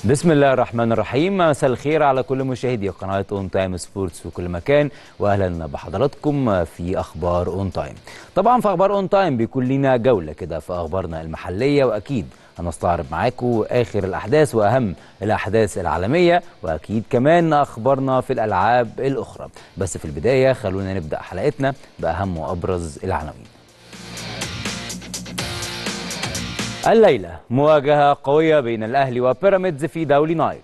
بسم الله الرحمن الرحيم مساء الخير على كل مشاهدي قناة اون تايم سبورتس في كل مكان واهلا بحضراتكم في اخبار اون تايم طبعا في اخبار اون تايم بيكون لنا جولة كده في اخبارنا المحلية واكيد هنستعرض معاكم اخر الاحداث واهم الاحداث العالميه واكيد كمان اخبارنا في الالعاب الاخرى بس في البدايه خلونا نبدا حلقتنا باهم وابرز العناوين الليله مواجهه قويه بين الاهلي وبيراميدز في دوري نايل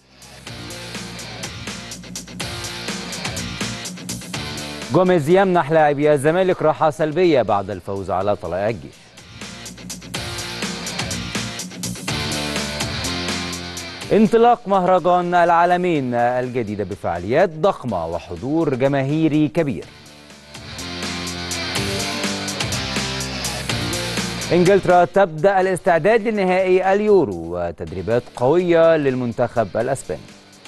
جوميز يمنح لاعبي الزمالك راحه سلبيه بعد الفوز على طلائع الجيش انطلاق مهرجان العالمين الجديدة بفعاليات ضخمة وحضور جماهيري كبير انجلترا تبدأ الاستعداد لنهائي اليورو وتدريبات قوية للمنتخب الاسباني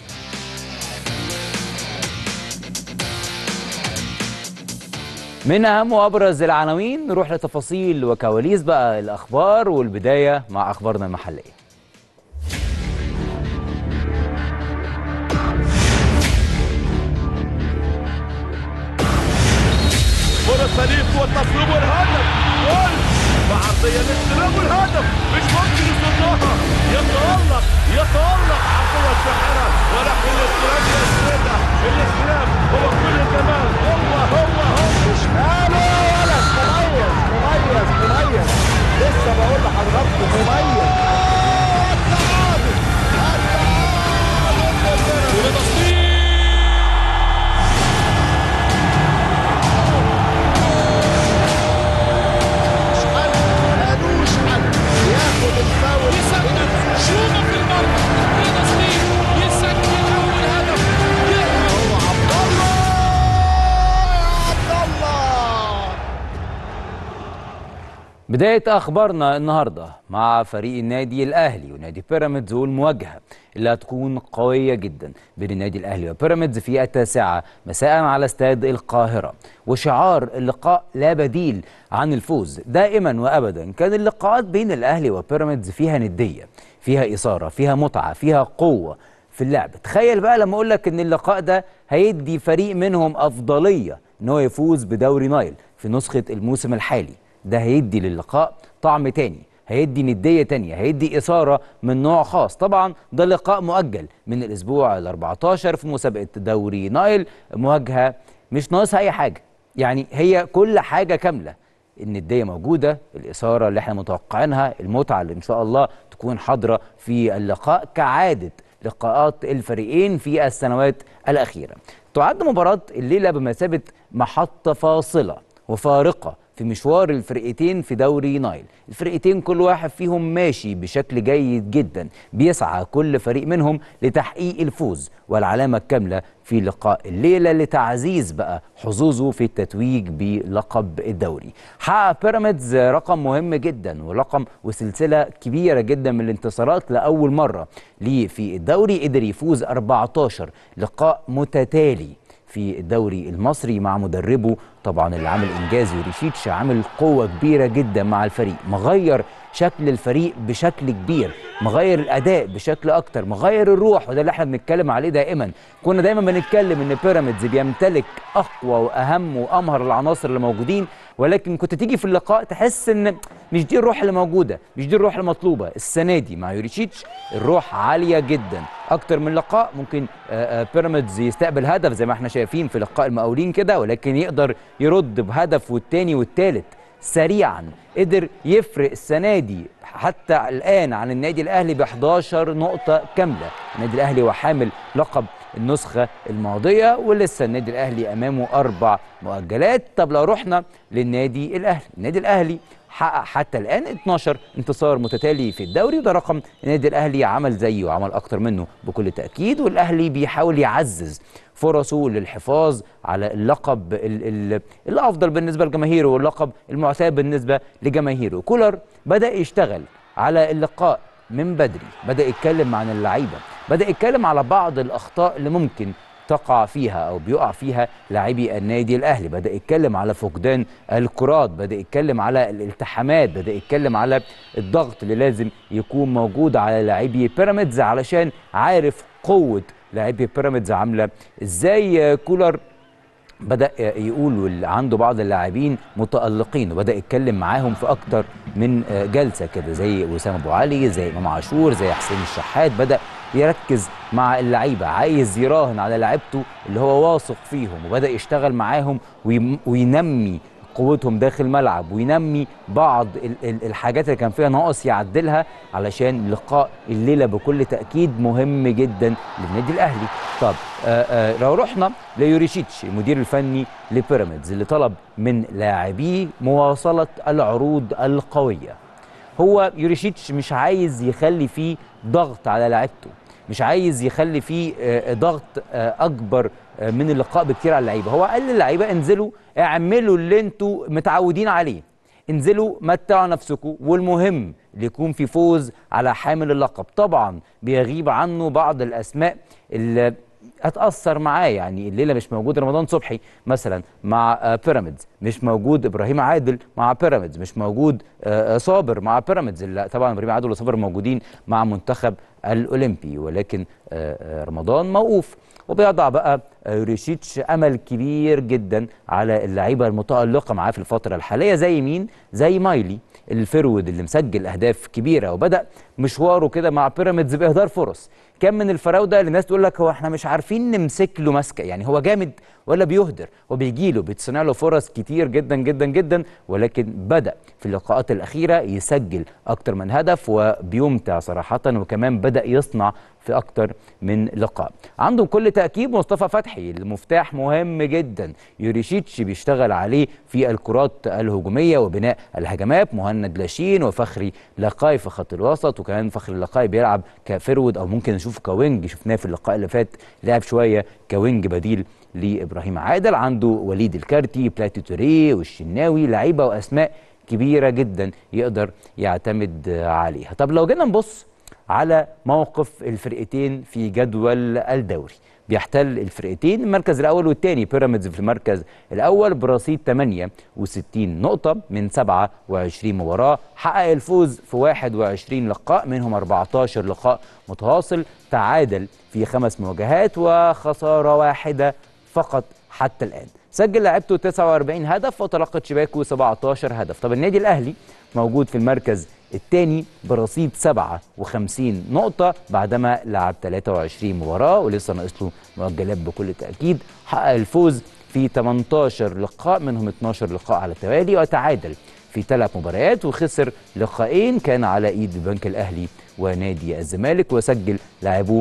من اهم وابرز العناوين نروح لتفاصيل وكواليس بقى الاخبار والبداية مع اخبارنا المحلية فرصة ليك والتصويب والهدف جول بعرضية للسلام والهدف مش ممكن يصدها يتألق يتألق عرضية الساحرة ولكن الاستلام يسندها الاستلام هو كل الجمال هو هو هو مش ماله ولد مميز مميز مميز لسه بقول لحضراتكم مميز التعادل التعادل وتصويب مش حل مالوش حل ياخد الفاول شوطة في المرمى رضا سليم يسجل أول هدف هو عبد الله يا عبد الله بداية أخبارنا النهاردة مع فريق النادي الأهلي ونادي بيراميدز والمواجهة اللي هتكون قوية جدا بين النادي الأهلي وبيراميدز في التاسعة مساء على استاد القاهرة وشعار اللقاء لا بديل عن الفوز دائما وأبدا كان اللقاءات بين الأهلي وبيراميدز فيها ندية فيها إثارة فيها متعة فيها قوة في اللعب تخيل بقى لما أقول لك إن اللقاء ده هيدي فريق منهم أفضلية إن هو يفوز بدوري نايل في نسخة الموسم الحالي ده هيدي للقاء طعم تاني هيدي ندية تانية هيدي إثارة من نوع خاص طبعا ده لقاء مؤجل من الأسبوع ال 14 في مسابقة دوري نايل مواجهة مش ناقصها أي حاجة يعني هي كل حاجة كاملة الندية موجودة الإثارة اللي احنا متوقعينها المتعة اللي إن شاء الله تكون حاضرة في اللقاء كعادة لقاءات الفريقين في السنوات الأخيرة تعد مباراة الليلة بمثابة محطة فاصلة وفارقة في مشوار الفرقتين في دوري نايل الفرقتين كل واحد فيهم ماشي بشكل جيد جدا بيسعى كل فريق منهم لتحقيق الفوز والعلامة الكاملة في لقاء الليلة لتعزيز بقى حظوظه في التتويج بلقب الدوري حقق بيراميدز رقم مهم جدا ورقم وسلسلة كبيرة جدا من الانتصارات لأول مرة ليه في الدوري قدر يفوز 14 لقاء متتالي في الدوري المصري مع مدربه طبعا اللي عامل انجاز يوريشيتش عامل قوه كبيره جدا مع الفريق مغير شكل الفريق بشكل كبير مغير الاداء بشكل اكتر مغير الروح وده اللي احنا بنتكلم عليه دائما كنا دايما بنتكلم ان بيراميدز بيمتلك اقوى واهم وامهر العناصر اللي موجودين ولكن كنت تيجي في اللقاء تحس ان مش دي الروح اللي موجوده مش دي الروح المطلوبه السنه دي مع يوريشيتش الروح عاليه جدا اكتر من لقاء ممكن آه، آه، بيراميدز يستقبل هدف زي ما احنا شايفين في لقاء المقاولين كده ولكن يقدر يرد بهدف والتاني والتالت سريعا قدر يفرق السنه دي حتى الان عن النادي الاهلي ب 11 نقطه كامله النادي الاهلي هو حامل لقب النسخه الماضيه ولسه النادي الاهلي امامه اربع مؤجلات طب لو رحنا للنادي الاهلي النادي الاهلي حقق حتى الان 12 انتصار متتالي في الدوري وده رقم النادي الاهلي عمل زيه وعمل اكتر منه بكل تاكيد والاهلي بيحاول يعزز فرصه للحفاظ على اللقب ال- ال- الافضل بالنسبه لجماهيره واللقب المعتاد بالنسبه لجماهيره كولر بدا يشتغل على اللقاء من بدري بدا يتكلم عن اللعيبه بدا يتكلم على بعض الاخطاء اللي ممكن تقع فيها او بيقع فيها لاعبي النادي الاهلي بدا يتكلم على فقدان الكرات بدا يتكلم على الالتحامات بدا يتكلم على الضغط اللي لازم يكون موجود على لاعبي بيراميدز علشان عارف قوه لاعبي بيراميدز عامله ازاي كولر بدا يقول واللي عنده بعض اللاعبين متالقين وبدا يتكلم معاهم في اكتر من جلسه كده زي وسام ابو علي زي امام عاشور زي حسين الشحات بدا يركز مع اللعيبه عايز يراهن على لعيبته اللي هو واثق فيهم وبدا يشتغل معاهم ويم- وينمي قوتهم داخل الملعب وينمي بعض ال- ال- الحاجات اللي كان فيها ناقص يعدلها علشان لقاء الليله بكل تاكيد مهم جدا للنادي الاهلي طب آه آه لو رحنا ليوريشيتش المدير الفني لبيراميدز اللي طلب من لاعبيه مواصله العروض القويه هو يوريشيتش مش عايز يخلي فيه ضغط على لعيبته مش عايز يخلي فيه آه، ضغط آه، اكبر آه، من اللقاء بكتير على اللعيبه هو قال للعيبه انزلوا اعملوا اللي انتوا متعودين عليه انزلوا متعوا نفسكم والمهم اللي يكون في فوز على حامل اللقب طبعا بيغيب عنه بعض الاسماء اللي هتأثر معاه يعني الليله مش موجود رمضان صبحي مثلا مع آه، بيراميدز مش موجود ابراهيم عادل مع بيراميدز مش موجود آه، آه، صابر مع بيراميدز لا طبعا ابراهيم عادل وصابر موجودين مع منتخب الاولمبي ولكن آه، آه، رمضان موقوف وبيضع بقى آه، يوريشيتش امل كبير جدا على اللعيبه المتالقه معاه في الفتره الحاليه زي مين زي مايلي الفرود اللي مسجل اهداف كبيره وبدا مشواره كده مع بيراميدز باهدار فرص كان من الفراوده اللي الناس تقول لك هو احنا مش عارفين نمسك له ماسكه يعني هو جامد ولا بيهدر وبيجي له بيتصنع له فرص كتير جدا جدا جدا ولكن بدا في اللقاءات الاخيره يسجل اكتر من هدف وبيمتع صراحه وكمان بدا يصنع في اكتر من لقاء عنده بكل تاكيد مصطفى فتحي المفتاح مهم جدا يوريشيتش بيشتغل عليه في الكرات الهجوميه وبناء الهجمات مهند لاشين وفخري لقاي في خط الوسط وكمان فخري لقاي بيلعب كفرود او ممكن نشوفه كوينج شفناه في اللقاء اللي فات لعب شويه كوينج بديل لابراهيم عادل عنده وليد الكارتي بلاتي توريه والشناوي لعيبه واسماء كبيره جدا يقدر يعتمد عليها طب لو جينا نبص على موقف الفرقتين في جدول الدوري بيحتل الفرقتين المركز الاول والثاني بيراميدز في المركز الاول برصيد 68 نقطه من 27 مباراه حقق الفوز في 21 لقاء منهم 14 لقاء متواصل تعادل في خمس مواجهات وخساره واحده فقط حتى الان سجل لعبته 49 هدف وتلقت شباكه 17 هدف طب النادي الاهلي موجود في المركز الثاني برصيد 57 نقطة بعدما لعب 23 مباراة ولسه ناقص له مؤجلات بكل تأكيد حقق الفوز في 18 لقاء منهم 12 لقاء على التوالي وتعادل في ثلاث مباريات وخسر لقاءين كان على ايد البنك الاهلي ونادي الزمالك وسجل لاعبوه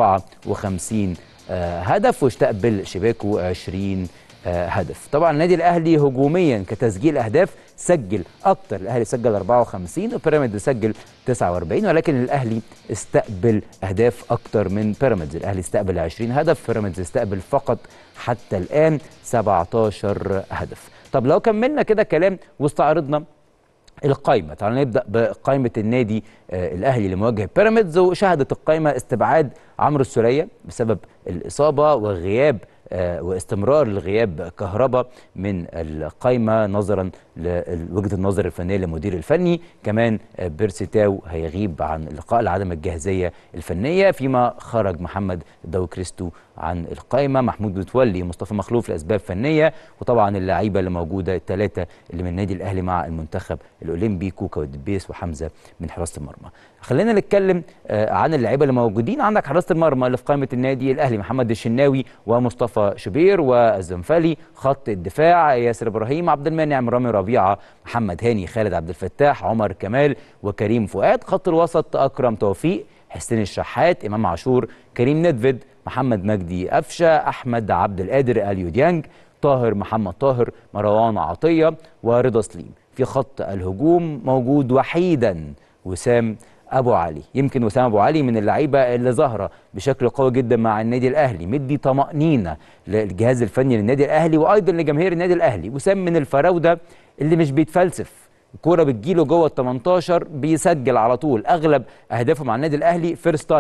54 آه، هدف واستقبل شباكه 20 آه، هدف طبعا النادي الاهلي هجوميا كتسجيل اهداف سجل اكتر الاهلي سجل 54 وبيراميدز سجل 49 ولكن الاهلي استقبل اهداف اكتر من بيراميدز الاهلي استقبل 20 هدف بيراميدز استقبل فقط حتى الان 17 هدف طب لو كملنا كده كلام واستعرضنا القائمة تعالوا نبدأ بقائمة النادي آه الأهلي لمواجهة بيراميدز وشهدت القائمة استبعاد عمرو السولية بسبب الإصابة وغياب آه واستمرار الغياب كهربا من القائمة نظرا لوجهة النظر الفنية للمدير الفني كمان آه بيرسي تاو هيغيب عن اللقاء لعدم الجاهزية الفنية فيما خرج محمد داو كريستو عن القائمة محمود متولي مصطفى مخلوف لأسباب فنية وطبعا اللعيبة اللي موجودة الثلاثة اللي من النادي الأهلي مع المنتخب الأولمبي كوكا والدبيس وحمزة من حراسة المرمى خلينا نتكلم آه عن اللعيبة اللي موجودين عندك حراسة المرمى اللي في قائمة النادي الأهلي محمد الشناوي ومصطفى شبير والزنفلي خط الدفاع ياسر إبراهيم عبد المنعم رامي ربيعة محمد هاني خالد عبد الفتاح عمر كمال وكريم فؤاد خط الوسط أكرم توفيق حسين الشحات إمام عاشور كريم ندفد محمد مجدي قفشه احمد عبد القادر اليو ديانج طاهر محمد طاهر مروان عطيه ورضا سليم في خط الهجوم موجود وحيدا وسام ابو علي يمكن وسام ابو علي من اللعيبه اللي ظاهره بشكل قوي جدا مع النادي الاهلي مدي طمانينه للجهاز الفني للنادي الاهلي وايضا لجماهير النادي الاهلي وسام من الفراوده اللي مش بيتفلسف الكوره بتجيله جوه ال 18 بيسجل على طول اغلب اهدافه مع النادي الاهلي فيرست تايم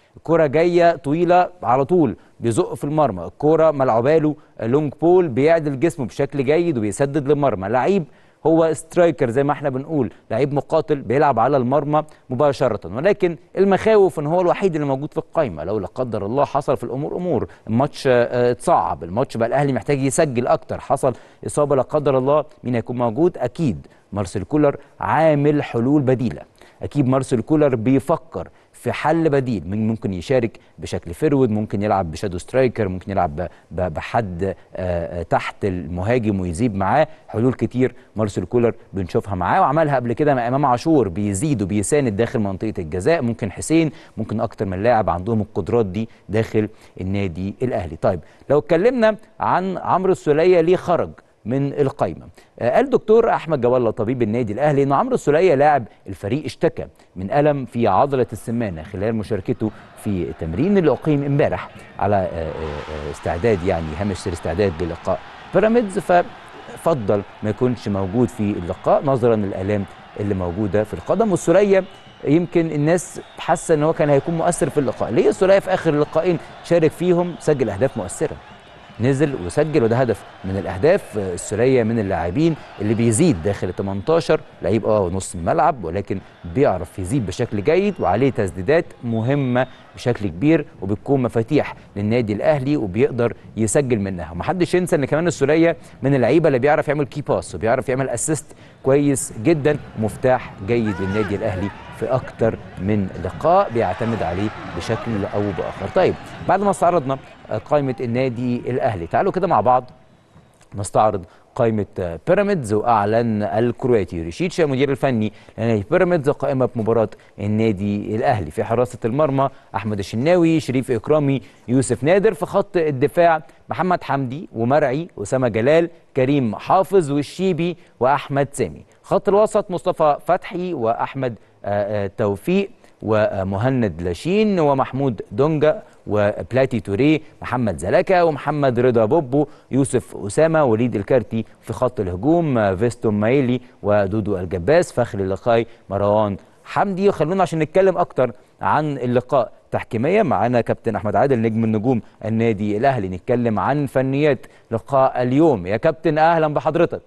الكرة جايه طويله على طول بيزق في المرمى الكرة ملعوبه له لونج بول بيعدل جسمه بشكل جيد وبيسدد للمرمى لعيب هو سترايكر زي ما احنا بنقول لعيب مقاتل بيلعب على المرمى مباشرة ولكن المخاوف ان هو الوحيد اللي موجود في القائمة لو لا قدر الله حصل في الامور امور الماتش آه، اتصعب الماتش بقى الاهلي محتاج يسجل اكتر حصل اصابة لا قدر الله مين هيكون موجود اكيد مارسيل كولر عامل حلول بديلة اكيد مارسيل كولر بيفكر في حل بديل من ممكن يشارك بشكل فرود ممكن يلعب بشادو سترايكر ممكن يلعب ب- ب- بحد آه، آه، تحت المهاجم ويزيد معاه حلول كتير مارسيل كولر بنشوفها معاه وعملها قبل كده مع امام عاشور بيزيد وبيساند داخل منطقه الجزاء ممكن حسين ممكن اكتر من لاعب عندهم القدرات دي داخل النادي الاهلي طيب لو اتكلمنا عن عمرو السوليه ليه خرج من القايمه آه، قال دكتور احمد جواله طبيب النادي الاهلي ان عمرو السوليه لاعب الفريق اشتكى من الم في عضله السمانه خلال مشاركته في التمرين اللي اقيم امبارح على آه، آه، آه، استعداد يعني هامش سير استعداد للقاء بيراميدز ففضل ما يكونش موجود في اللقاء نظرا للالام اللي موجوده في القدم والسوليه يمكن الناس حاسه ان هو كان هيكون مؤثر في اللقاء ليه السوليه في اخر اللقاءين شارك فيهم سجل اهداف مؤثره نزل وسجل وده هدف من الاهداف آه، السوليه من اللاعبين اللي بيزيد داخل ال 18 لعيب اه نص الملعب ولكن بيعرف يزيد بشكل جيد وعليه تسديدات مهمه بشكل كبير وبتكون مفاتيح للنادي الاهلي وبيقدر يسجل منها ومحدش ينسى ان كمان السوليه من اللعيبه اللي بيعرف يعمل كي باس وبيعرف يعمل اسيست كويس جدا مفتاح جيد للنادي الاهلي في اكتر من لقاء بيعتمد عليه بشكل او باخر طيب بعد ما استعرضنا آه، قائمه النادي الاهلي تعالوا كده مع بعض نستعرض قائمة آه، بيراميدز وأعلن الكرواتي ريشيتشا المدير الفني لنادي بيراميدز قائمة مباراة النادي الأهلي في حراسة المرمى أحمد الشناوي شريف إكرامي يوسف نادر في خط الدفاع محمد حمدي ومرعي أسامة جلال كريم حافظ والشيبي وأحمد سامي خط الوسط مصطفى فتحي وأحمد آه، آه، توفيق ومهند لاشين ومحمود دونجا وبلاتي توريه محمد زلكا ومحمد رضا بوبو يوسف أسامة وليد الكارتي في خط الهجوم آه، فيستون مايلي ودودو الجباس فخر اللقاي مروان حمدي وخلونا عشان نتكلم أكتر عن اللقاء تحكيميا معانا كابتن أحمد عادل نجم النجوم النادي الأهلي نتكلم عن فنيات لقاء اليوم يا كابتن أهلا بحضرتك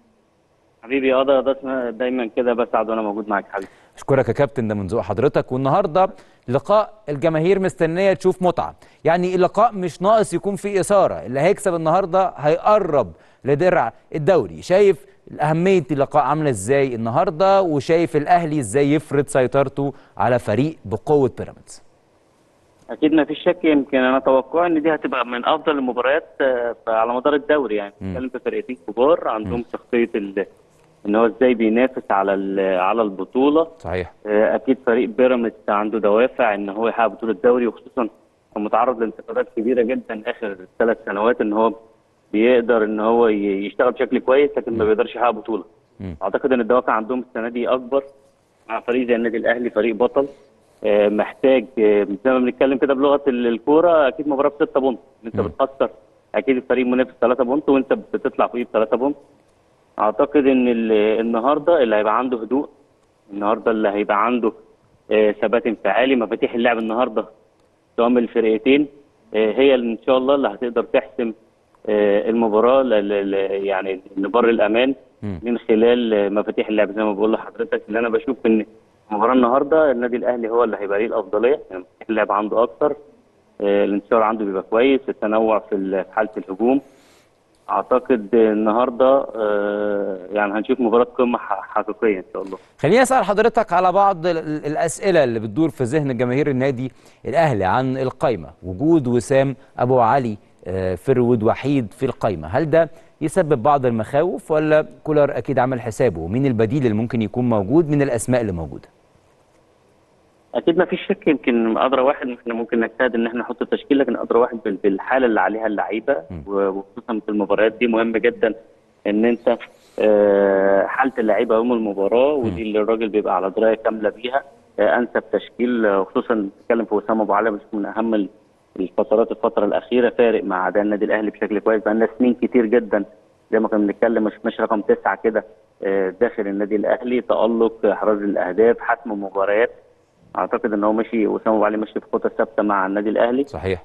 حبيبي اه ده ده اسمها دايما كده بسعد وانا موجود معاك حبيبي اشكرك يا كابتن ده من ذوق حضرتك والنهارده لقاء الجماهير مستنيه تشوف متعه يعني اللقاء مش ناقص يكون فيه اثاره اللي هيكسب النهارده هيقرب لدرع الدوري شايف اهميه اللقاء عامله ازاي النهارده وشايف الاهلي ازاي يفرض سيطرته على فريق بقوه بيراميدز اكيد ما فيش شك يمكن انا توقعي ان دي هتبقى من افضل المباريات آه، على مدار الدوري يعني بنتكلم في فرقتين كبار عندهم شخصيه ال... ان هو ازاي بينافس على ال... على البطوله صحيح آه، اكيد فريق بيراميدز عنده دوافع ان هو يحقق بطوله الدوري وخصوصا هو متعرض لانتقادات كبيره جدا اخر ثلاث سنوات ان هو بيقدر ان هو ي- يشتغل بشكل كويس لكن ما بيقدرش يحقق بطوله مم. اعتقد ان الدوافع عندهم السنه دي اكبر مع فريق زي النادي الاهلي فريق بطل آه، محتاج آه، زي ما بنتكلم كده بلغه ال- الكوره اكيد مباراه بستة بونت انت مم. بتخسر اكيد الفريق منافس 3 بونت وانت بتطلع فوقيه ب 3 بونت اعتقد ان ال- النهارده اللي هيبقى عنده هدوء النهارده اللي هيبقى عنده آه، ثبات انفعالي مفاتيح اللعب النهارده سواء من الفرقتين آه، هي اللي ان شاء الله اللي هتقدر تحسم آه، المباراه ل- ل- ل- يعني لبر الامان مم. من خلال آه، مفاتيح اللعب زي ما بقول لحضرتك اللي انا بشوف ان المباراه النهارده النادي الاهلي هو اللي هيبقى ليه الافضليه يعني مفاتيح اللعب عنده اكتر آه، الانتشار عنده بيبقى كويس التنوع في ال- في حاله الهجوم اعتقد النهارده آه، يعني هنشوف مباراه قمه ح- حقيقيه ان شاء الله خليني اسال حضرتك على بعض ال- ال- الاسئله اللي بتدور في ذهن جماهير النادي الاهلي عن القايمه وجود وسام ابو علي آه، فرود وحيد في القايمه هل ده يسبب بعض المخاوف ولا كولر اكيد عمل حسابه ومين البديل اللي ممكن يكون موجود من الاسماء اللي موجوده اكيد ما فيش شك يمكن ادرى واحد احنا ممكن نجتهد ان احنا نحط تشكيل لكن ادرى واحد بال- بالحاله اللي عليها اللعيبه وخصوصا في المباريات دي مهم جدا ان انت آه، حاله اللعيبه يوم المباراه ودي اللي الراجل بيبقى على درايه كامله بيها آه، انسب تشكيل آه، خصوصا بنتكلم في وسام ابو علي بشوف من اهم ال- الفترات الفتره الاخيره فارق مع اداء النادي الاهلي بشكل كويس بقى لنا سنين كتير جدا زي ما كنا بنتكلم مش مش رقم تسعه كده آه، داخل النادي الاهلي تالق آه، احراز الاهداف حسم مباريات اعتقد ان هو ماشي وسام ابو علي ماشي في خطه ثابته مع النادي الاهلي صحيح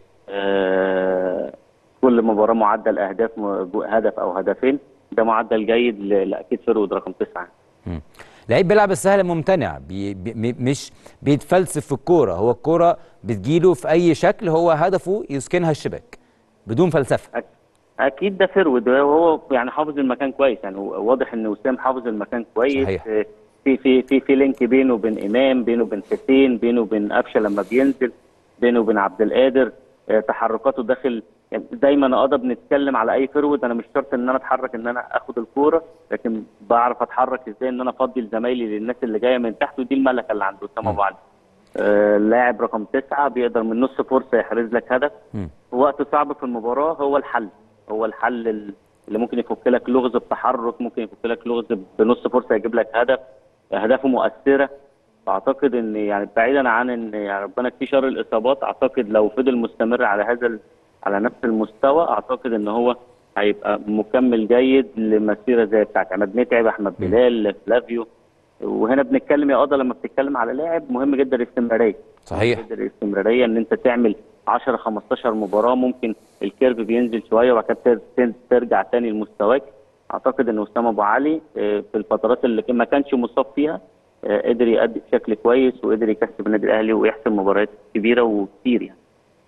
آه، كل مباراه معدل اهداف م- هدف او هدفين ده معدل جيد ل- لاكيد فرود رقم تسعه مم. لعيب بيلعب السهل ممتنع بي بي م- مش بيتفلسف في الكوره هو الكوره بتجيله في اي شكل هو هدفه يسكنها الشباك بدون فلسفه أك- اكيد ده فرود وهو يعني حافظ المكان كويس يعني هو واضح ان وسام حافظ المكان كويس صحيح. آه، في في في في لينك بينه وبين امام بينه وبين حسين بينه وبين قفشه لما بينزل بينه وبين عبد القادر آه، تحركاته داخل يعني دايما اقدر بنتكلم على اي فرود انا مش شرط ان انا اتحرك ان انا اخد الكوره لكن بعرف اتحرك ازاي ان انا افضي لزمايلي للناس اللي جايه من تحت ودي الملكه اللي عند وسام ابو علي آه، لاعب رقم تسعه بيقدر من نص فرصه يحرز لك هدف مم. في وقت صعب في المباراه هو الحل هو الحل ال- اللي ممكن يفك لك لغز بتحرك ممكن يفك لك لغز بنص فرصه يجيب لك هدف اهدافه مؤثره فاعتقد ان يعني بعيدا عن ان يعني ربنا يكفيه شر الاصابات اعتقد لو فضل مستمر على هذا ال- على نفس المستوى اعتقد ان هو هيبقى مكمل جيد لمسيره زي بتاعت عماد متعب احمد بلال فلافيو وهنا بنتكلم يا قضا لما بتتكلم على لاعب مهم جدا الاستمراريه صحيح. مهم جدا الاستمراريه ان انت تعمل 10 15 مباراه ممكن الكيرف بينزل شويه وبعد كده تر- تر- ترجع تاني لمستواك اعتقد ان وسام ابو علي آه، في الفترات اللي ما كانش مصاب فيها آه، قدر يأدي بشكل كويس وقدر يكسب النادي الاهلي ويحسم مباريات كبيره وكتير يعني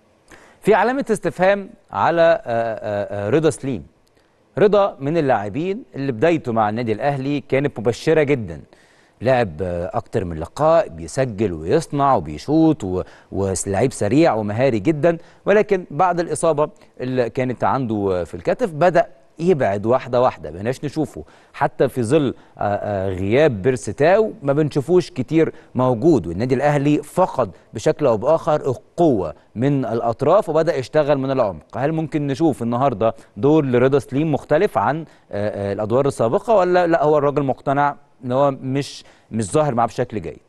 في علامة استفهام على آه، آه، آه، رضا سليم رضا من اللاعبين اللي بدايته مع النادي الأهلي كانت مبشرة جدا لعب آه، أكتر من لقاء بيسجل ويصنع وبيشوط و- ولعيب سريع ومهاري جدا ولكن بعد الإصابة اللي كانت عنده في الكتف بدأ يبعد واحدة واحدة بقناش نشوفه حتى في ظل آه، آه، غياب بيرستاو ما بنشوفوش كتير موجود والنادي الأهلي فقد بشكل أو بآخر القوة من الأطراف وبدأ يشتغل من العمق هل ممكن نشوف النهاردة دور لرضا سليم مختلف عن آه، آه، الأدوار السابقة ولا لا هو الراجل مقتنع ان هو مش مش ظاهر معاه بشكل جيد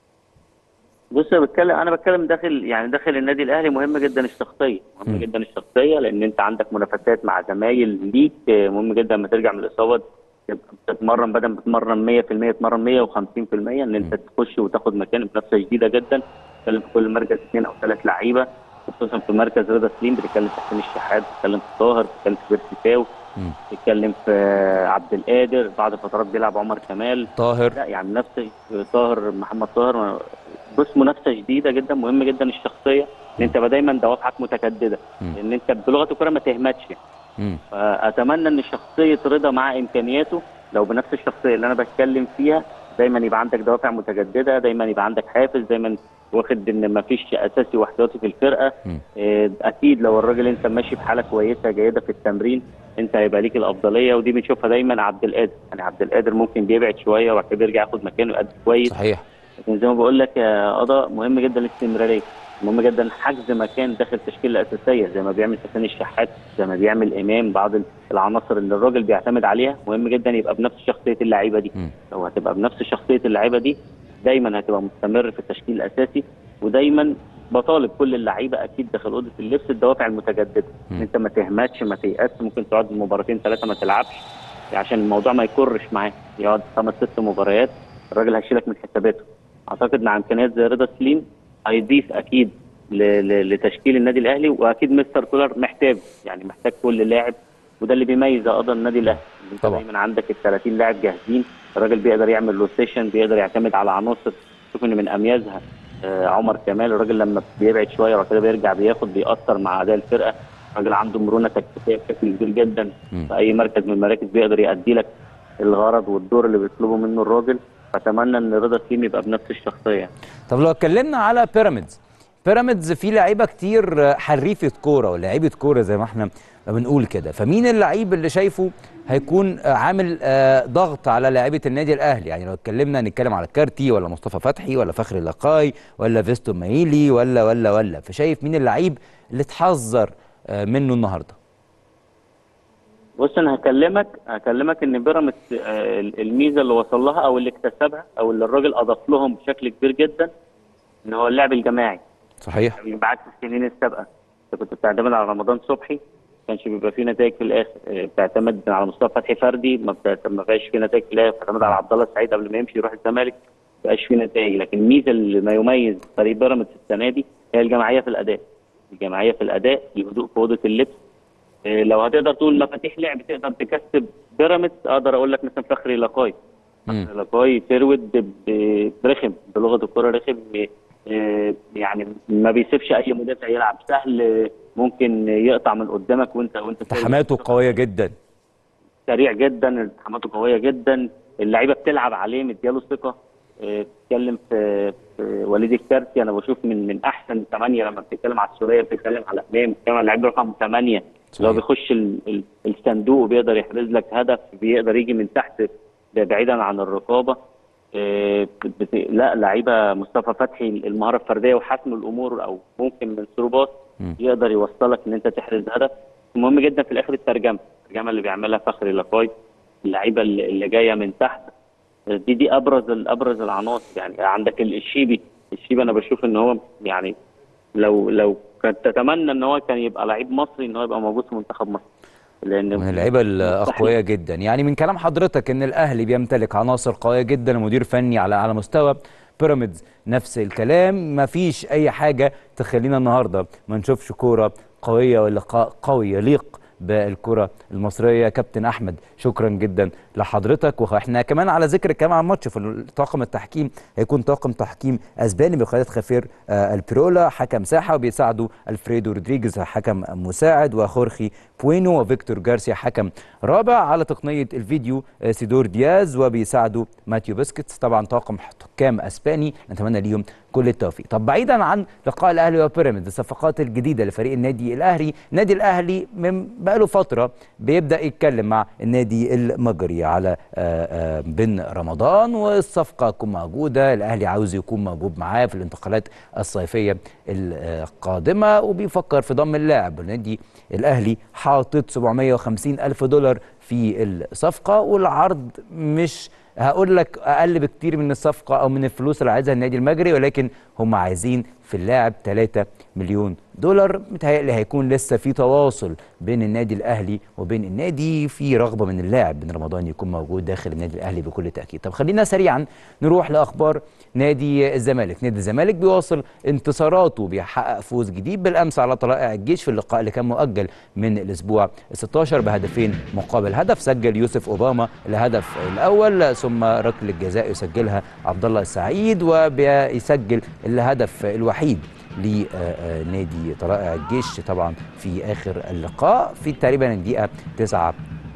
بص انا بتكلم انا بتكلم داخل يعني داخل النادي الاهلي مهم جدا الشخصيه مهم مم. جدا الشخصيه لان انت عندك منافسات مع زمايل ليك آه، مهم جدا لما ترجع من الاصابه تبقى بتتمرن بدل ما تتمرن 100% تتمرن 150% ان انت تخش وتاخد مكان بنفسه شديده جدا بتتكلم في كل مركز اثنين او ثلاث لعيبه خصوصا في مركز رضا سليم بتتكلم في حسين الشحات بتتكلم في طاهر بتتكلم في بيرسي مم. بتتكلم في آه، عبد القادر بعد فترات بيلعب عمر كمال طاهر لا يعني منافسه طاهر محمد طاهر بص منافسه شديده جدا مهم جدا الشخصيه ان انت تبقى دايما دوافعك متجدده مم. ان انت بلغه الكوره ما تهمتش مم. فاتمنى ان شخصيه رضا مع امكانياته لو بنفس الشخصيه اللي انا بتكلم فيها دايما يبقى عندك دوافع متجدده دايما يبقى عندك حافز دايما واخد ان ما فيش اساسي واحتياطي في الفرقه مم. آه، اكيد لو الراجل انت ماشي بحاله كويسه جيده في التمرين انت هيبقى ليك الافضليه ودي بنشوفها دايما عبد القادر يعني عبد القادر ممكن بيبعد شويه وبعد كده بيرجع ياخد مكانه يأدي كويس صحيح لكن زي ما بقول لك يا قضاء مهم جدا الاستمراريه مهم جدا حجز مكان داخل التشكيله الاساسيه زي ما بيعمل حسين الشحات زي ما بيعمل امام بعض العناصر اللي الراجل بيعتمد عليها مهم جدا يبقى بنفس شخصيه اللعيبه دي مم. لو هتبقى بنفس شخصيه اللعيبه دي دايما هتبقى مستمر في التشكيل الاساسي ودايما بطالب كل اللعيبه اكيد داخل اوضه اللبس الدوافع المتجدده مم. ان انت ما تهمتش ما تيأس ممكن تقعد مباراتين ثلاثه ما تلعبش عشان الموضوع ما يكرش معاه يقعد خمس ست مباريات الراجل هيشيلك من حساباته اعتقد مع امكانيات زي رضا سليم هيضيف اكيد ل- ل- لتشكيل النادي الاهلي واكيد مستر كولر محتاج يعني محتاج كل لاعب وده اللي بيميز قضى النادي الاهلي إن انت طبعا. دايما عندك ال 30 لاعب جاهزين الراجل بيقدر يعمل روتيشن بيقدر يعتمد على عناصر شوف ان من اميزها آه، عمر كمال الراجل لما بيبعد شويه وبعد كده بيرجع بياخد بيأثر مع اداء الفرقه الراجل عنده مرونه تكتيكيه بشكل كبير جدا مم. في اي مركز من المراكز بيقدر يأدي لك الغرض والدور اللي بيطلبه منه الراجل فاتمنى ان رضا سليم يبقى بنفس الشخصيه طب لو اتكلمنا على بيراميدز بيراميدز فيه لعيبه كتير حريفه كوره ولاعيبه كوره زي ما احنا ما بنقول كده فمين اللعيب اللي شايفه هيكون عامل آه، ضغط على لاعيبه النادي الاهلي يعني لو اتكلمنا نتكلم على كارتي ولا مصطفى فتحي ولا فخري لقاي ولا فيستو مايلي ولا ولا ولا فشايف مين اللعيب اللي تحذر آه، منه النهارده بص انا هكلمك هكلمك ان بيراميدز آه، الميزه اللي وصل لها او اللي اكتسبها او اللي الراجل اضاف لهم بشكل كبير جدا ان هو اللعب الجماعي صحيح يعني بعكس السنين السابقه انت كنت بتعتمد على رمضان صبحي ما كانش بيبقى فيه نتائج في الاخر آه، بتعتمد على مصطفى فتحي فردي ما بتعت- ما بقاش فيه نتائج في الاخر بتعتمد على عبد الله السعيد قبل ما يمشي يروح الزمالك يبقاش في نتائج لكن الميزه اللي ما يميز فريق بيراميدز السنه دي هي الجماعيه في الاداء الجماعيه في الاداء الهدوء في اوضه اللبس إيه، لو هتقدر تقول مفاتيح لعب تقدر تكسب بيراميدز اقدر اقول لك مثلا فخري لقاي مم. فخري لقاي فيرود ب- برخم بلغه الكره رخم إيه، يعني ما بيسيبش اي مدافع يلعب سهل إيه، ممكن يقطع من قدامك وانت وانت التحاماته قويه جدا سريع جدا التحاماته قويه جدا اللعيبه بتلعب عليه مدياله ثقه آه، بتتكلم في, في وليد الكارتي انا بشوف من من احسن ثمانيه لما بتتكلم على السوريه بتتكلم على امام بتتكلم على اللعيب رقم ثمانيه اللي صحيح. هو بيخش ال- ال- الصندوق وبيقدر يحرز لك هدف بيقدر يجي من تحت بعيدا عن الرقابه آه، بت- بت- لا لعيبه مصطفى فتحي المهاره الفرديه وحسم الامور او ممكن من ثروبات مم. يقدر يوصلك ان انت تحرز هدف مهم جدا في الاخر الترجمه الترجمه اللي بيعملها فخري لقاي اللعيبه اللي اللي جايه من تحت دي دي ابرز ال- ابرز العناصر يعني عندك ال- الشيبي الشيبي انا بشوف ان هو يعني لو لو كانت تتمنى ان هو كان يبقى لعيب مصري ان هو يبقى موجود في منتخب مصر لان من اللعيبه مستحيل. الاقوياء جدا يعني من كلام حضرتك ان الاهلي بيمتلك عناصر قويه جدا ومدير فني على على مستوى بيراميدز نفس الكلام ما فيش اي حاجه تخلينا النهارده ما نشوفش كوره قويه ولقاء قوي يليق بالكره المصريه كابتن احمد شكرا جدا لحضرتك واحنا كمان على ذكر الكلام عن الماتش في طاقم التحكيم هيكون طاقم تحكيم اسباني بقياده خفير آه، البيرولا حكم ساحه وبيساعده الفريدو رودريجيز حكم مساعد وخورخي بوينو وفيكتور جارسيا حكم رابع على تقنيه الفيديو آه، سيدور دياز وبيساعده ماتيو بسكتس طبعا طاقم حكام اسباني نتمنى ليهم كل التوفيق طب بعيدا عن لقاء الاهلي وبيراميدز الصفقات الجديده لفريق النادي الاهلي النادي الاهلي من بقاله فتره بيبدا يتكلم مع النادي المجري على آه، آه، بن رمضان والصفقه تكون موجوده الاهلي عاوز يكون موجود معاه في الانتقالات الصيفيه القادمه وبيفكر في ضم اللاعب النادي الاهلي حاطط 750 الف دولار في الصفقه والعرض مش هقول لك اقل بكتير من الصفقه او من الفلوس اللي عايزها النادي المجري ولكن هم عايزين في اللاعب 3 مليون دولار متهيألي هيكون لسه في تواصل بين النادي الاهلي وبين النادي في رغبه من اللاعب بن رمضان يكون موجود داخل النادي الاهلي بكل تاكيد طب خلينا سريعا نروح لاخبار نادي الزمالك نادي الزمالك بيواصل انتصاراته بيحقق فوز جديد بالامس على طلائع الجيش في اللقاء اللي كان مؤجل من الاسبوع 16 بهدفين مقابل هدف سجل يوسف اوباما الهدف الاول ثم ركله الجزاء يسجلها عبد الله السعيد وبيسجل الهدف الوحيد لنادي طلائع الجيش طبعا في اخر اللقاء في تقريبا الدقيقه 9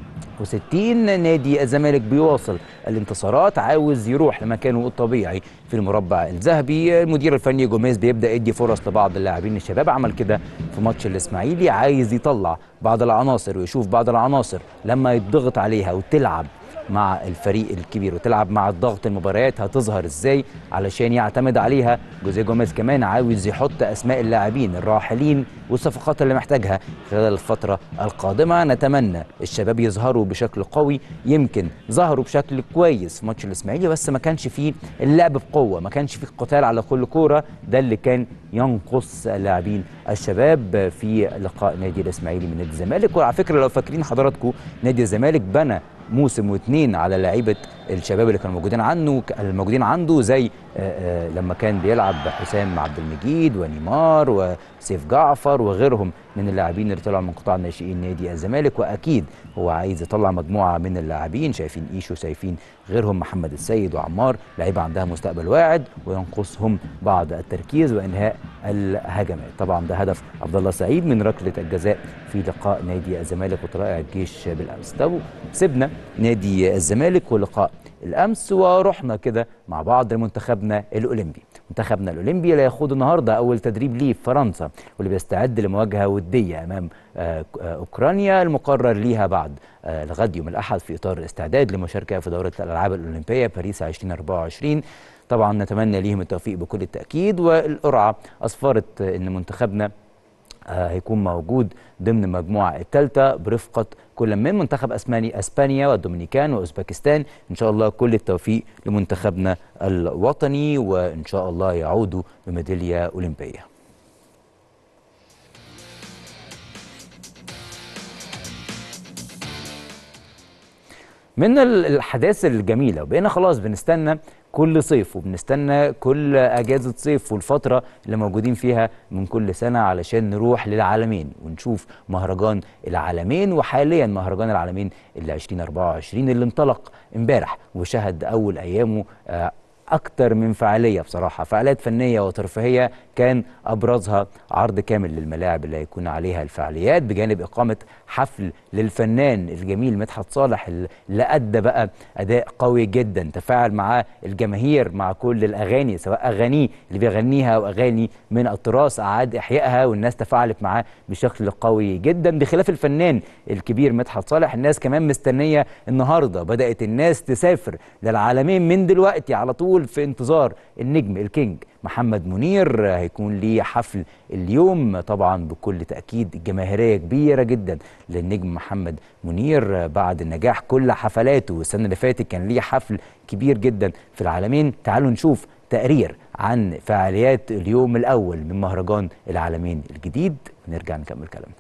و60 نادي الزمالك بيواصل الانتصارات عاوز يروح لمكانه الطبيعي في المربع الذهبي المدير الفني جوميز بيبدا يدي فرص لبعض اللاعبين الشباب عمل كده في ماتش الاسماعيلي عايز يطلع بعض العناصر ويشوف بعض العناصر لما يتضغط عليها وتلعب مع الفريق الكبير وتلعب مع الضغط المباريات هتظهر ازاي علشان يعتمد عليها جوزيه جوميز كمان عاوز يحط اسماء اللاعبين الراحلين والصفقات اللي محتاجها خلال الفتره القادمه نتمنى الشباب يظهروا بشكل قوي يمكن ظهروا بشكل كويس في ماتش الاسماعيلي بس ما كانش فيه اللعب بقوه ما كانش فيه قتال على كل كوره ده اللي كان ينقص اللاعبين الشباب في لقاء نادي الاسماعيلي من نادي الزمالك وعلى فكره لو فاكرين حضراتكم نادي الزمالك بنى موسم واثنين على لعيبه الشباب اللي كانوا موجودين عنه الموجودين عنده زي آه، آه، لما كان بيلعب حسام عبد المجيد ونيمار وسيف جعفر وغيرهم من اللاعبين اللي طلعوا من قطاع ناشئين نادي الزمالك واكيد هو عايز يطلع مجموعه من اللاعبين شايفين ايشو شايفين غيرهم محمد السيد وعمار لعيبه عندها مستقبل واعد وينقصهم بعض التركيز وانهاء الهجمات طبعا ده هدف عبد الله سعيد من ركله الجزاء في لقاء نادي الزمالك وطلائع الجيش بالامس طب سيبنا نادي الزمالك ولقاء الامس ورحنا كده مع بعض لمنتخبنا الاولمبي منتخبنا الاولمبي اللي هيخوض النهارده اول تدريب ليه في فرنسا واللي بيستعد لمواجهه وديه امام آه، آه، اوكرانيا المقرر ليها بعد آه، الغد يوم الاحد في اطار الاستعداد للمشاركه في دوره الالعاب الاولمبيه باريس 2024 طبعا نتمنى ليهم التوفيق بكل التاكيد والقرعه اسفرت آه، ان منتخبنا آه، هيكون موجود ضمن المجموعة الثالثة برفقة كل من منتخب أسباني أسبانيا والدومينيكان وأوزبكستان إن شاء الله كل التوفيق لمنتخبنا الوطني وإن شاء الله يعودوا بميدالية أولمبية من ال- الأحداث الجميلة وبقينا خلاص بنستنى كل صيف وبنستنى كل اجازه صيف والفتره اللي موجودين فيها من كل سنه علشان نروح للعالمين ونشوف مهرجان العالمين وحاليا مهرجان العالمين اللي 2024 اللي انطلق امبارح وشهد اول ايامه آه، اكتر من فعاليه بصراحه فعاليات فنيه وترفيهيه كان ابرزها عرض كامل للملاعب اللي هيكون عليها الفعاليات بجانب اقامه حفل للفنان الجميل مدحت صالح اللي ادى بقى اداء قوي جدا تفاعل معاه الجماهير مع كل الاغاني سواء اغانيه اللي بيغنيها او اغاني من التراث اعاد احيائها والناس تفاعلت معاه بشكل قوي جدا بخلاف الفنان الكبير مدحت صالح الناس كمان مستنيه النهارده بدات الناس تسافر للعالمين من دلوقتي على طول في انتظار النجم الكينج محمد منير هيكون ليه حفل اليوم طبعا بكل تأكيد جماهيرية كبيرة جدا للنجم محمد منير بعد نجاح كل حفلاته السنة اللي فاتت كان ليه حفل كبير جدا في العالمين تعالوا نشوف تقرير عن فعاليات اليوم الأول من مهرجان العالمين الجديد ونرجع نكمل كلامنا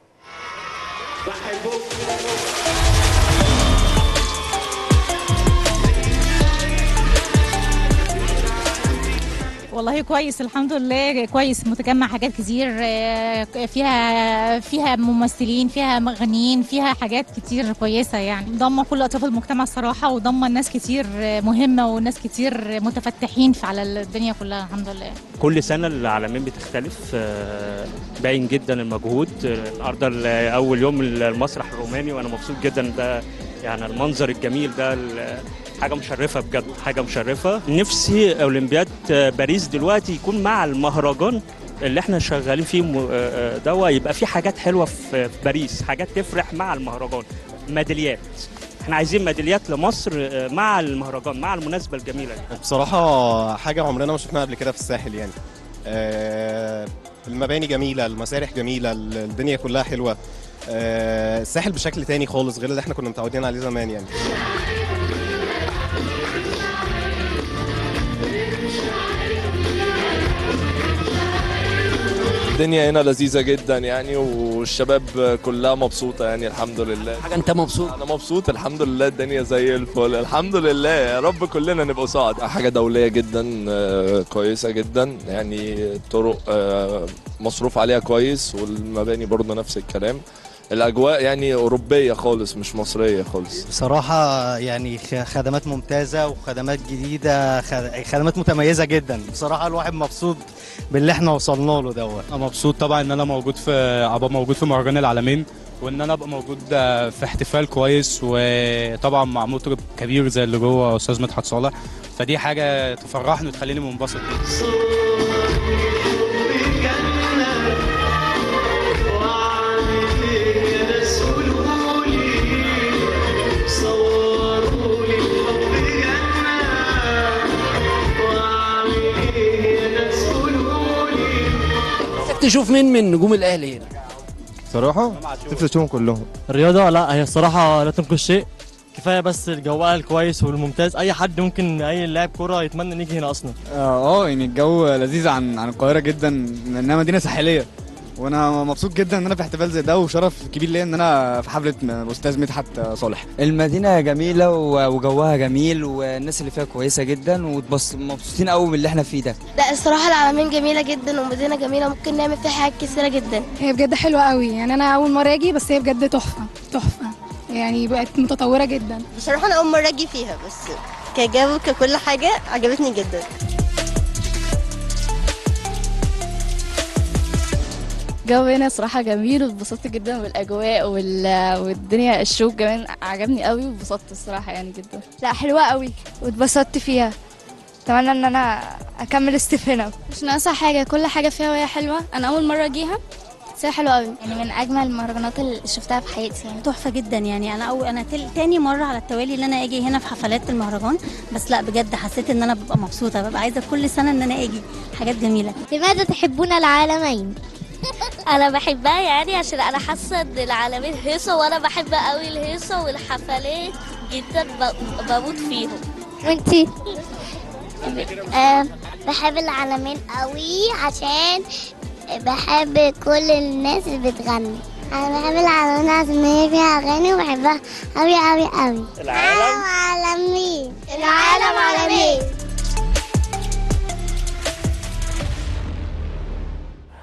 والله كويس الحمد لله كويس متجمع حاجات كتير آه، فيها فيها ممثلين فيها مغنيين فيها حاجات كتير كويسه يعني ضمه كل اطراف المجتمع الصراحه وضمه ناس كتير آه، مهمه وناس كتير متفتحين في على الدنيا كلها الحمد لله كل سنة العالمين بتختلف آه، باين جدا المجهود آه، النهارده ال- أول يوم المسرح الروماني وأنا مبسوط جدا ده يعني المنظر الجميل ده ال- حاجة مشرفة بجد حاجة مشرفة نفسي أولمبياد آه، باريس دلوقتي يكون مع المهرجان اللي احنا شغالين فيه م- آه، آه، دوا يبقى في حاجات حلوة في في باريس حاجات تفرح مع المهرجان ميداليات احنا عايزين ميداليات لمصر آه، مع المهرجان مع المناسبة الجميلة دي بصراحة حاجة عمرنا ما شفناها قبل كده في الساحل يعني آه، المباني جميلة المسارح جميلة ال- الدنيا كلها حلوة آه، الساحل بشكل تاني خالص غير اللي احنا كنا متعودين عليه زمان يعني الدنيا هنا لذيذة جدا يعني والشباب كلها مبسوطة يعني الحمد لله حاجه انت مبسوط أنا مبسوط الحمد لله الدنيا زي الفل الحمد لله يا رب كلنا نبقى سعد حاجة دولية جدا آه، كويسة جدا يعني الطرق آه، مصروف عليها كويس والمباني برضه نفس الكلام الأجواء يعني أوروبية خالص مش مصرية خالص بصراحة يعني خ- خدمات ممتازة وخدمات جديدة خ- خدمات متميزة جدا بصراحة الواحد مبسوط باللي احنا وصلنا له دوت انا مبسوط طبعا ان انا موجود في ابقى موجود في مهرجان العالمين وان انا ابقى موجود آه، في احتفال كويس وطبعا مع مطرب كبير زي اللي جوه استاذ مدحت صالح فدي حاجه تفرحني وتخليني منبسط نفسك تشوف مين من نجوم الاهلي هنا صراحة نفسي اشوفهم كلهم الرياضة لا هي الصراحة لا تنقص شيء كفاية بس الجو الكويس والممتاز أي حد ممكن أي لاعب كورة يتمنى نيجي هنا أصلا اه يعني الجو لذيذ عن عن القاهره جدا لانها مدينه ساحليه وانا مبسوط جدا ان انا في احتفال زي ده وشرف كبير ليا ان انا في حفله الاستاذ مدحت صالح المدينة جميلة وجوها جميل والناس اللي فيها كويسة جدا ومبسوطين قوي من اللي احنا فيه ده لا الصراحه العالمين جميله جدا ومدينه جميله ممكن نعمل فيها حاجات كثيره جدا هي بجد حلوة قوي يعني أنا أول مرة أجي بس هي بجد تحفة تحفة يعني بقت متطورة جدا بصراحه انا اول مره اجي فيها بس كجو ككل حاجه عجبتني جدا الجو هنا صراحة جميل واتبسطت جدا بالأجواء وال... والدنيا الشو كمان عجبني قوي واتبسطت الصراحة يعني جدا لا حلوة قوي واتبسطت فيها اتمنى ان انا اكمل استيف هنا مش ناقصة حاجة كل حاجة فيها وهي حلوة انا اول مرة اجيها بس هي حلوة قوي يعني من اجمل المهرجانات اللي شفتها في حياتي يعني تحفة جدا يعني انا أو انا تل... تاني مرة على التوالي اللي انا اجي هنا في حفلات المهرجان بس لا بجد حسيت ان انا ببقى مبسوطة ببقى عايزة كل سنة ان انا اجي حاجات جميلة لماذا تحبون العالمين انا بحبها يعني عشان انا حاسة ان العالمين هيصة وانا بحب قوي الهيصة والحفلات جدا بموت فيهم وانتي بحب العالمين قوي عشان بحب كل الناس اللي بتغني انا بحب العالمين عشان هي فيها اغاني وبحبها قوي قوي قوي العالم عالمين العالم عالمين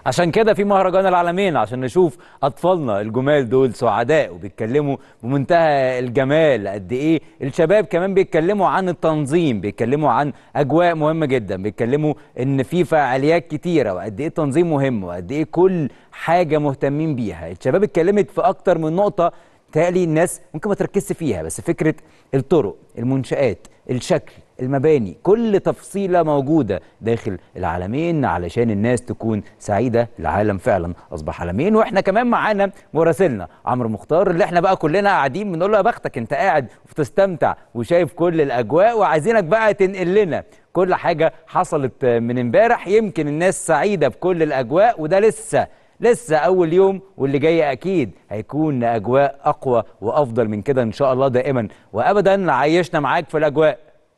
عشان كده في مهرجان العالمين عشان نشوف اطفالنا الجمال دول سعداء وبيتكلموا بمنتهى الجمال قد ايه الشباب كمان بيتكلموا عن التنظيم بيتكلموا عن اجواء مهمه جدا بيتكلموا ان في فعاليات كتيره وقد ايه التنظيم مهم وقد ايه كل حاجه مهتمين بيها الشباب اتكلمت في اكتر من نقطه تالي الناس ممكن ما تركزش فيها بس فكره الطرق المنشآت الشكل المباني كل تفصيلة موجودة داخل العالمين علشان الناس تكون سعيدة العالم فعلا أصبح عالمين وإحنا كمان معانا مراسلنا عمرو مختار اللي إحنا بقى كلنا قاعدين بنقول له يا بختك أنت قاعد وبتستمتع وشايف كل الأجواء وعايزينك بقى تنقل لنا كل حاجة حصلت من امبارح يمكن الناس سعيدة بكل الأجواء وده لسه لسه اول يوم واللي جاي اكيد هيكون اجواء اقوى وافضل من كده ان شاء الله دائما وابدا عايشنا معاك في الاجواء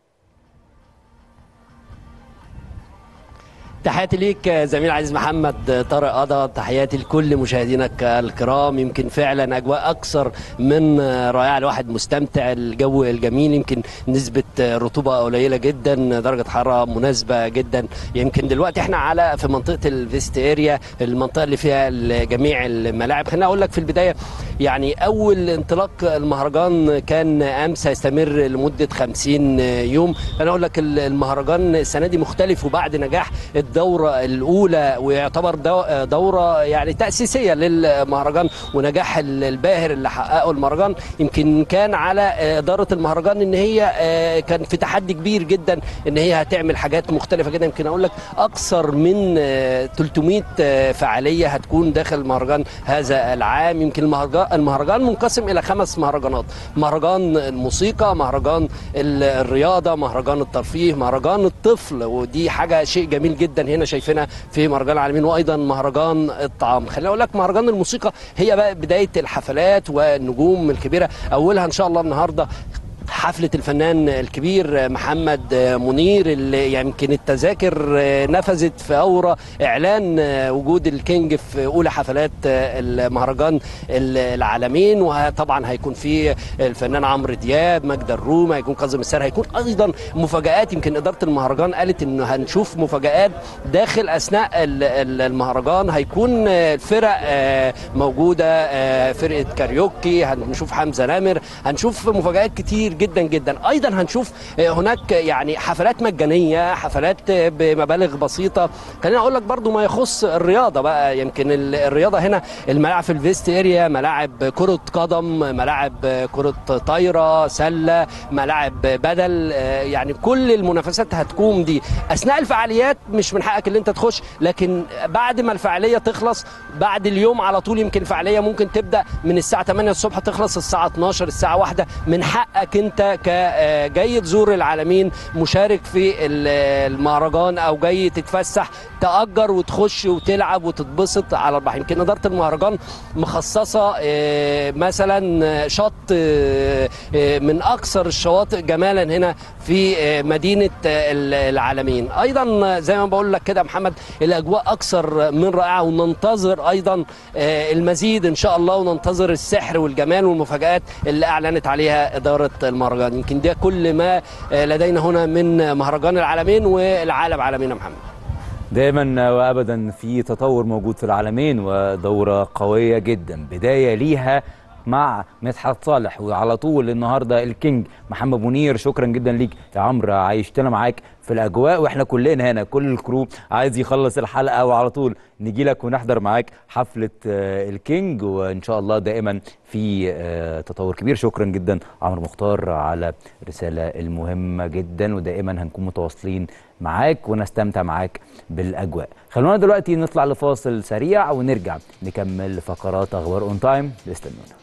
تحياتي ليك زميل عزيز محمد طارق قضا تحياتي لكل مشاهدينك الكرام يمكن فعلا اجواء اكثر من رائعه الواحد مستمتع الجو الجميل يمكن نسبه رطوبه قليله جدا درجه حراره مناسبه جدا يمكن دلوقتي احنا على في منطقه الفيست اريا المنطقه اللي فيها جميع الملاعب خليني اقول لك في البدايه يعني اول انطلاق المهرجان كان امس هيستمر لمده 50 يوم انا اقول لك المهرجان السنه دي مختلف وبعد نجاح الدورة الأولى ويعتبر دورة يعني تأسيسية للمهرجان ونجاح الباهر اللي حققه المهرجان يمكن كان على إدارة المهرجان إن هي كان في تحدي كبير جدا إن هي هتعمل حاجات مختلفة جدا يمكن أقول لك أكثر من 300 فعالية هتكون داخل المهرجان هذا العام يمكن المهرجان المهرجان منقسم إلى خمس مهرجانات مهرجان الموسيقى مهرجان الرياضة مهرجان الترفيه مهرجان الطفل ودي حاجة شيء جميل جدا هنا شايفينها في مهرجان العالمين وايضا مهرجان الطعام خليني اقول لك مهرجان الموسيقى هي بقى بدايه الحفلات والنجوم الكبيره اولها ان شاء الله النهارده حفلة الفنان الكبير محمد منير اللي يمكن التذاكر نفذت في أورا إعلان وجود الكينج في أولى حفلات المهرجان العالمين وطبعا هيكون في الفنان عمرو دياب مجد الروم هيكون كاظم السار هيكون أيضا مفاجآت يمكن إدارة المهرجان قالت إنه هنشوف مفاجآت داخل أثناء المهرجان هيكون فرق موجودة فرقة كاريوكي هنشوف حمزة نامر هنشوف مفاجآت كتير جدا جدا ايضا هنشوف هناك يعني حفلات مجانيه حفلات بمبالغ بسيطه خليني اقول لك برضو ما يخص الرياضه بقى يمكن الرياضه هنا الملاعب في الفيست اريا ملاعب كره قدم ملاعب كره طايره سله ملاعب بدل يعني كل المنافسات هتكون دي اثناء الفعاليات مش من حقك ان انت تخش لكن بعد ما الفعاليه تخلص بعد اليوم على طول يمكن الفعاليه ممكن تبدا من الساعه 8 الصبح تخلص الساعه 12 الساعه 1 من حقك انت كجاي تزور العالمين مشارك في المهرجان او جاي تتفسح تأجر وتخش وتلعب وتتبسط على البحر يمكن إدارة المهرجان مخصصة مثلا شط من أكثر الشواطئ جمالا هنا في مدينة العالمين أيضا زي ما بقول لك كده محمد الأجواء أكثر من رائعة وننتظر أيضا المزيد إن شاء الله وننتظر السحر والجمال والمفاجآت اللي أعلنت عليها إدارة المهرجان يمكن ده كل ما لدينا هنا من مهرجان العالمين والعالم عالمين يا محمد دائما وابدا في تطور موجود في العالمين ودوره قويه جدا بدايه ليها مع مدحت صالح وعلى طول النهارده الكينج محمد منير شكرا جدا ليك يا عمرو عايشتنا معاك في الاجواء واحنا كلنا هنا كل الكرو عايز يخلص الحلقه وعلى طول نجي لك ونحضر معاك حفله الكينج وان شاء الله دائما في تطور كبير شكرا جدا عمرو مختار على الرساله المهمه جدا ودائما هنكون متواصلين معاك ونستمتع معاك بالاجواء خلونا دلوقتي نطلع لفاصل سريع ونرجع نكمل فقرات اخبار اون تايم استنونا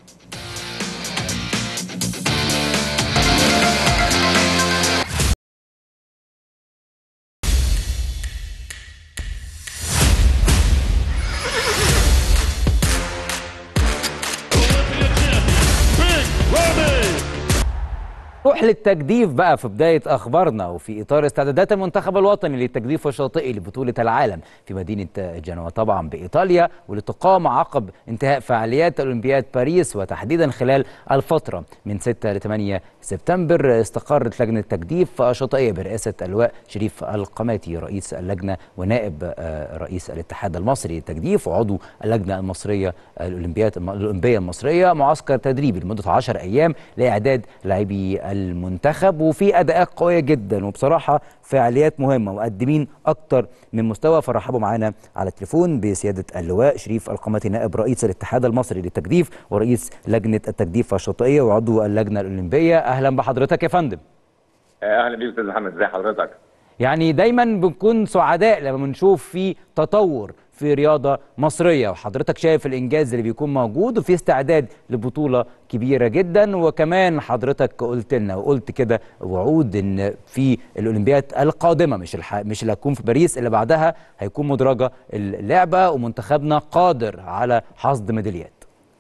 نروح نروح للتجديف بقى في بداية أخبارنا وفي إطار استعدادات المنتخب الوطني للتجديف الشاطئي لبطولة العالم في مدينة جنوة طبعا بإيطاليا واللي تقام عقب انتهاء فعاليات أولمبياد باريس وتحديدا خلال الفترة من 6 ل 8 سبتمبر استقرت لجنة تجديف شاطئية برئاسة اللواء شريف القماتي رئيس اللجنة ونائب آه، رئيس الاتحاد المصري للتجديف وعضو اللجنة المصرية الأولمبياد الأولمبية المصرية معسكر تدريبي لمدة 10 أيام لإعداد لاعبي المنتخب وفي أداءات قوية جدا وبصراحة فعاليات مهمة مقدمين أكتر من مستوى فرحبوا معانا على التليفون بسيادة اللواء شريف القماتي نائب رئيس الاتحاد المصري للتجديف ورئيس لجنة التجديف الشاطئية وعضو اللجنة الأولمبية أهلا بحضرتك يا فندم اهلا بيك استاذ محمد ازي حضرتك يعني دايما بنكون سعداء لما بنشوف في تطور في رياضة مصرية وحضرتك شايف الإنجاز اللي بيكون موجود وفي استعداد لبطولة كبيرة جدا وكمان حضرتك قلت لنا وقلت كده وعود إن في الأولمبياد القادمة مش الح... مش اللي هتكون في باريس اللي بعدها هيكون مدرجة اللعبة ومنتخبنا قادر على حصد ميداليات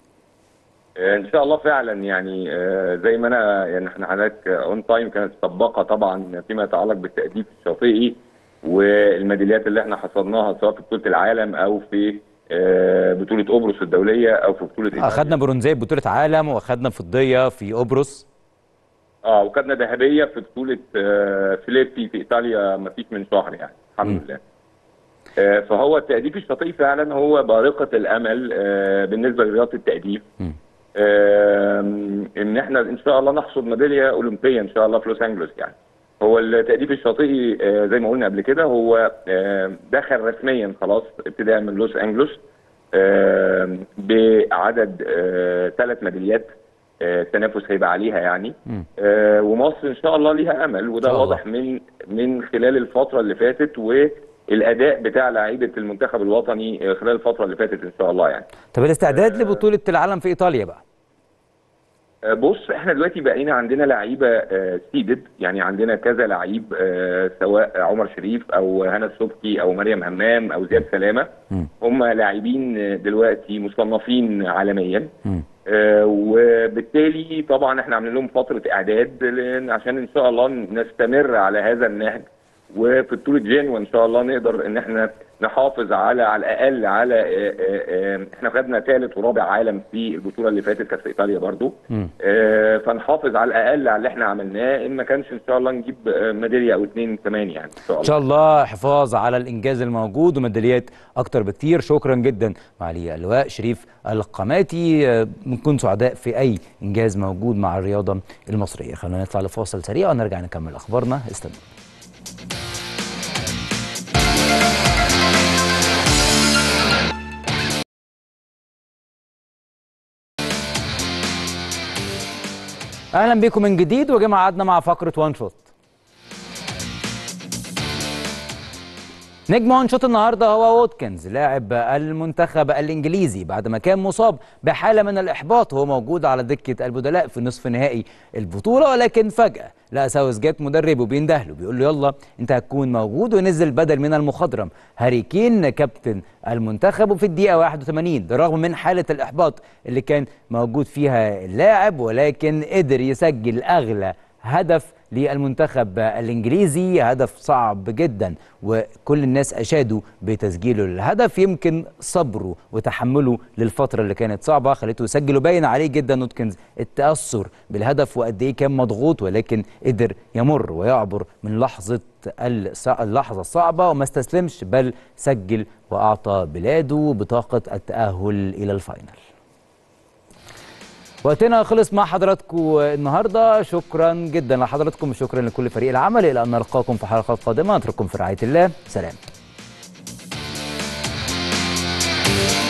آه، ان شاء الله فعلا يعني آه، زي ما انا يعني احنا حضرتك اون تايم كانت سباقه طبعا فيما يتعلق بالتأديب الشاطئي والميداليات اللي احنا حصدناها سواء في بطوله العالم او في آه، بطوله قبرص الدوليه او في بطوله إيطاليا. أخدنا برونزية بطولة عالم وأخدنا فضية في قبرص اه وخدنا ذهبيه في بطوله آه، فيليبي في ايطاليا ما فيش من شهر يعني الحمد لله آه، فهو التأديب الشاطئي فعلا هو بارقه الامل آه، بالنسبه لرياضه التأديب آم، ان احنا ان شاء الله نحصد ميداليه اولمبيه ان شاء الله في لوس انجلوس يعني هو التأديب الشاطئي آه، زي ما قلنا قبل كده هو آه، دخل رسميا خلاص ابتداء من لوس انجلوس آه، بعدد ثلاث ميداليات آه، التنافس هيبقى عليها يعني آه، ومصر ان شاء الله ليها امل وده شاء الله. واضح من من خلال الفتره اللي فاتت والاداء بتاع لعيبه المنتخب الوطني آه، خلال الفتره اللي فاتت ان شاء الله يعني طب الاستعداد لبطولة العالم في إيطاليا بقى آه، بص احنا دلوقتي بقينا عندنا لعيبه سيدد يعني عندنا كذا لعيب آه، سواء عمر شريف او هنا السبكي او مريم همام او زياد سلامه هم لاعبين آه، دلوقتي مصنفين عالميا آه، وبالتالي طبعا احنا عاملين لهم فتره اعداد لأن- عشان ان شاء الله نستمر على هذا النهج وفي بطوله جنوة ان شاء الله نقدر ان احنا نحافظ على على الاقل على آه، آه، آه، احنا خدنا ثالث ورابع عالم في البطوله اللي فاتت كانت في ايطاليا برضو آه، فنحافظ على الاقل على اللي احنا عملناه ان ما كانش ان شاء الله نجيب آه، ميداليه او اثنين كمان يعني ان شاء ان الله شاء الله حفاظ على الانجاز الموجود وميداليات اكتر بكتير شكرا جدا معالي اللواء شريف القماتي آه، بنكون سعداء في اي انجاز موجود مع الرياضه المصريه خلونا نطلع لفاصل سريع ونرجع نكمل اخبارنا استنوا اهلا بكم من جديد وجه ميعادنا مع فقره وان شوت نجم وان شوت النهارده هو ووتكنز لاعب المنتخب الانجليزي بعد ما كان مصاب بحاله من الاحباط وهو موجود على دكه البدلاء في نصف نهائي البطوله ولكن فجاه لقى ساوث جيت مدربه بيندهله بيقول له يلا انت هتكون موجود ونزل بدل من المخضرم هاري كين كابتن المنتخب وفي الدقيقه 81 بالرغم من حاله الاحباط اللي كان موجود فيها اللاعب ولكن قدر يسجل اغلى هدف للمنتخب الانجليزي هدف صعب جدا وكل الناس اشادوا بتسجيله للهدف يمكن صبره وتحمله للفتره اللي كانت صعبه خليته يسجل وباين عليه جدا نوتكنز التاثر بالهدف وقد ايه كان مضغوط ولكن قدر يمر ويعبر من لحظه الص- اللحظه الصعبه وما استسلمش بل سجل واعطى بلاده بطاقه التاهل الى الفاينل وقتنا خلص مع حضراتكم النهارده شكرا جدا لحضراتكم وشكرا لكل فريق العمل الى ان نلقاكم في حلقات قادمه اترككم في رعايه الله سلام